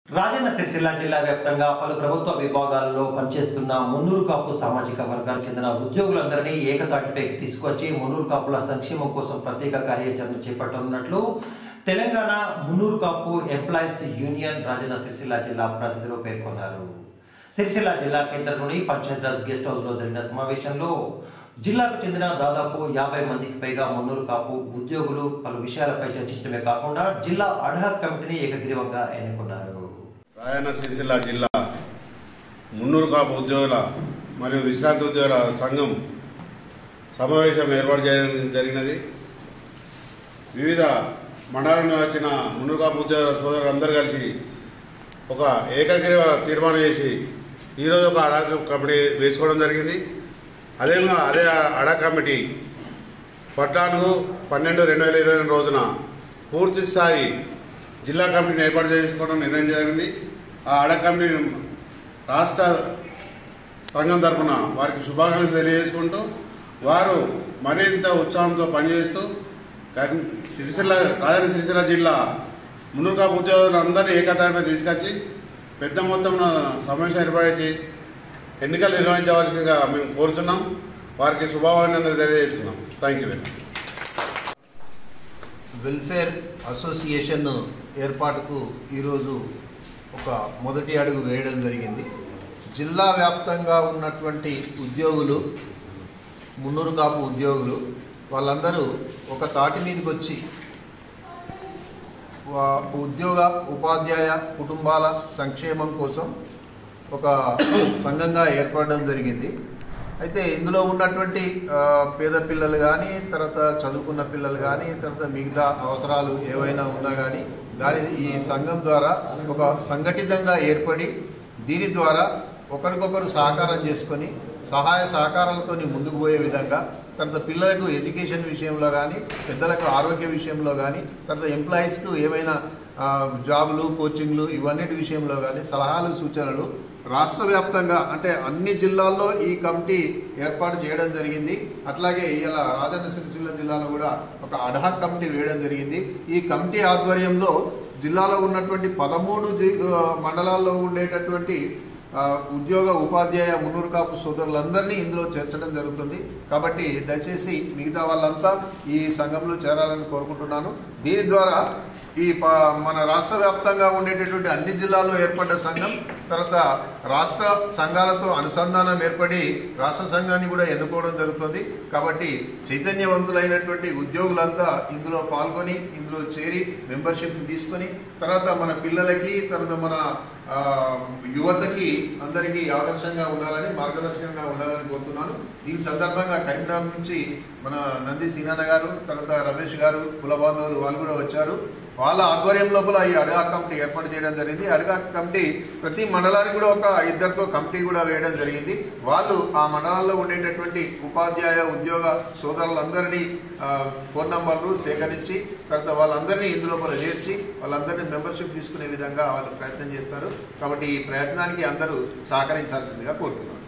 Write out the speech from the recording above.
రాజన్న సిరిసిల్ల జిల్లా వ్యాప్తంగా పలు ప్రభుత్వ విభాగాల్లో పనిచేస్తున్న మున్నూరు కాపు సామాజిక వర్గానికి చెందిన ఉద్యోగులందరినీ ఏకతాటిపైకి తీసుకొచ్చి మున్నూరు కాపుల సంక్షేమం కోసం ప్రత్యేక కార్యాచరణ చేపట్టనున్నట్లు తెలంగాణ మున్నూరు కాపు ఎంప్లాయీస్ యూనియన్ రాజన్న సిరిసిల్ల జిల్లా ప్రతినిధులు పేర్కొన్నారు సిరిసిల్ల జిల్లా కేంద్రంలోని పంచాయతీరాజ్ గెస్ట్ హౌస్ లో జరిగిన సమావేశంలో జిల్లాకు చెందిన దాదాపు యాభై మందికి పైగా మున్నూరు కాపు ఉద్యోగులు పలు విషయాలపై చర్చించడమే కాకుండా జిల్లా అడ్హాక్ కమిటీని ఏకగ్రీవంగా ఎన్నుకున్నారు రాయన్న సిరిసిల్ల జిల్లా మున్నూరు కాపు ఉద్యోగుల మరియు విశ్రాంతి ఉద్యోగుల సంఘం సమావేశం ఏర్పాటు చేయడం జరిగినది వివిధ మండలం నుంచి వచ్చిన మున్నూరు కాపు ఉద్యోగుల సోదరులందరూ కలిసి ఒక ఏకగ్రీవ తీర్మానం చేసి ఈరోజు ఒక అడా కమిటీ వేసుకోవడం జరిగింది అదేవిధంగా అదే అడా కమిటీ పద్నాలుగు పన్నెండు రెండు వేల ఇరవై రెండు రోజున పూర్తి స్థాయి జిల్లా కమిటీని ఏర్పాటు చేసుకోవడం నిర్ణయం జరిగింది ఆ అడ కమిటీ రాష్ట్ర సంఘం తరఫున వారికి శుభాకాంక్షలు తెలియజేసుకుంటూ వారు మరింత ఉత్సాహంతో పనిచేస్తూ కన్- సిరిసిల్ల రాజన్న సిరిసిల్ల జిల్లా మునుగా ఉద్యోగులందరినీ ఏకతాటిపై తీసుకొచ్చి పెద్ద మొత్తంలో సమావేశం ఏర్పడి ఎన్నికలు నిర్వహించవలసిందిగా మేము కోరుతున్నాం వారికి శుభాకాంక్షలు తెలియజేస్తున్నాం thank you very much welfare association ఏర్పాటుకు ఈరోజు ఒక మొదటి అడుగు వేయడం జరిగింది జిల్లా వ్యాప్తంగా ఉన్నటువంటి ఉద్యోగులు మున్నూరు కాపు ఉద్యోగులు వాళ్ళందరూ ఒక తాటి మీదకి వచ్చి వా- ఉద్యోగ ఉపాధ్యాయ కుటుంబాల సంక్షేమం కోసం ఒక సంఘంగా ఏర్పడడం జరిగింది అయితే ఇందులో ఉన్నటువంటి ఆ, పేద పిల్లలు కానీ తర్వాత చదువుకున్న పిల్లలు కానీ తర్వాత మిగతా అవసరాలు ఏవైనా ఉన్నా కానీ దాని ఈ సంఘం ద్వారా ఒక సంఘటితంగా ఏర్పడి దీని ద్వారా ఒకరికొకరు సహకారం చేసుకొని సహాయ సహకారాలతో ముందుకు పోయే విధంగా తర్వాత పిల్లలకు ఎడ్యుకేషన్ విషయంలో కానీ పెద్దలకు ఆరోగ్య విషయంలో కానీ తర్వాత ఎంప్లాయీస్కు ఏమైనా ఆ, జాబులు కోచింగ్లు ఇవన్నిటి విషయంలో కానీ సలహాలు సూచనలు రాష్ట్ర వ్యాప్తంగా అంటే అన్ని జిల్లాల్లో ఈ కమిటీ ఏర్పాటు చేయడం జరిగింది అట్లాగే ఇలా రాజన్న సిరిసిల్ల జిల్లాలో కూడా ఒక అడ్హాక్ కమిటీ వేయడం జరిగింది ఈ కమిటీ ఆధ్వర్యంలో జిల్లాలో ఉన్నటువంటి పదమూడు జి- ఆ, మండలాల్లో ఉండేటటువంటి ఆ, ఉద్యోగ ఉపాధ్యాయ మున్నూరు కాపు సోదరులందరినీ ఇందులో చేర్చడం జరుగుతుంది కాబట్టి దయచేసి మిగతా వాళ్ళంతా ఈ సంఘంలో చేరాలని కోరుకుంటున్నాను దీని ద్వారా ఈ ప మన రాష్ట్ర వ్యాప్తంగా ఉండేటటువంటి అన్ని జిల్లాల్లో ఏర్పడ్డ సంఘం తర్వాత రాష్ట్ర సంఘాలతో అనుసంధానం ఏర్పడి రాష్ట్ర సంఘాన్ని కూడా ఎన్నుకోవడం జరుగుతుంది కాబట్టి చైతన్యవంతులైనటువంటి ఉద్యోగులంతా ఇందులో పాల్గొని ఇందులో చేరి మెంబర్షిప్ తీసుకొని తర్వాత మన పిల్లలకి తర్వాత మన ఆ, యువతకి అందరికీ ఆదర్శంగా ఉండాలని మార్గదర్శకంగా ఉండాలని కోరుతున్నాను ఈ సందర్భంగా కరీంనగర్ నుంచి మన నంది సీనన్న గారు తర్వాత రమేష్ గారు కుల బాంధవులు వాళ్ళు కూడా వచ్చారు వాళ్ళ ఆధ్వర్యం లోపల ఈ అడగా కమిటీ ఏర్పాటు చేయడం జరిగింది అడగా కమిటీ ప్రతి మండలానికి కూడా ఒక ఇద్దరితో కమిటీ కూడా వేయడం జరిగింది వాళ్ళు ఆ మండలాల్లో ఉండేటటువంటి ఉపాధ్యాయ ఉద్యోగ సోదరులందరినీ ఆ, ఫోన్ నంబర్లు సేకరించి తర్వాత వాళ్ళందరినీ ఇందులోపల చేర్చి వాళ్ళందరినీ మెంబర్షిప్ తీసుకునే విధంగా వాళ్ళు ప్రయత్నం చేస్తారు కాబట్టి ఈ ప్రయత్నానికి అందరూ సహకరించాల్సిందిగా కోరుతున్నాను